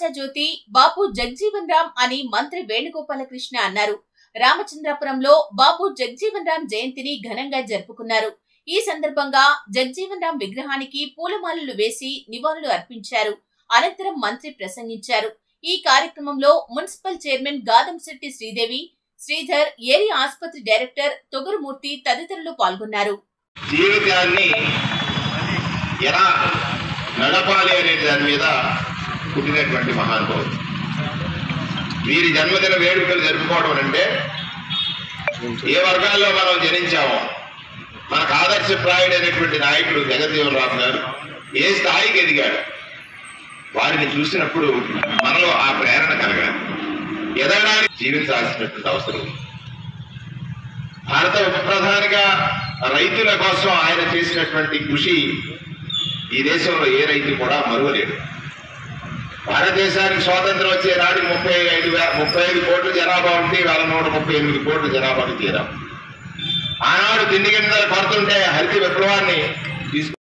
ఆశాజ్యోతి బాపు జగ్జీవన్ రామ్ అని మంత్రి వేణుగోపాలకృష్ణ అన్నారు రామచంద్రాపురంలో బాపు జగ్జీవన్ రామ్ జయంతిని ఘనంగా జరుపుకున్నారు ఈ సందర్భంగా జగ్జీవన్ రామ్ విగ్రహానికి పూలమాలలు వేసి నివాళులు అర్పించారు అనంతరం మంత్రి ప్రసంగించారు ఈ కార్యక్రమంలో municipal chairman Gadamsetti Sridevi Sridhar area ఆసుపత్రి డైరెక్టర్ తొగరుమూర్తి తదితరులు పాల్గొన్నారు జీవితాన్ని ఎలా నడపాలి అనే దాని మీద పుట్టినటువంటి మహానుభావుడు వీరి జన్మదిన వేడుకలు జరుపుకోవడం అంటే ఏ వర్గాల్లో మనం జనించామో మనకు ఆదర్శప్రాయుడైనటువంటి నాయకుడు జగజ్జీవన్ రామ్ గారు ఏ స్థాయికి ఎదిగాడు వారిని చూసినప్పుడు మనలో ఆ ప్రేరణ కలగాలి ఎదగడానికి జీవించాల్సినటువంటి అవసరం ఉంది భారత ఉప ప్రధానిగా రైతుల కోసం ఆయన చేసినటువంటి కృషి ఈ దేశంలో ఏ రైతు కూడా మరువలేడు భారతదేశానికి స్వాతంత్రం వచ్చే నాటికి ముప్పై ఐదు వే- ముప్పై ఐదు కోట్ల జనాభా ఉంటే వేల నూట ముప్పై ఎనిమిది కోట్ల జనాభాకి చేరాం ఆనాడు తిండి గింజలు పడుతుంటే హరిత విప్లవాన్ని తీసుకు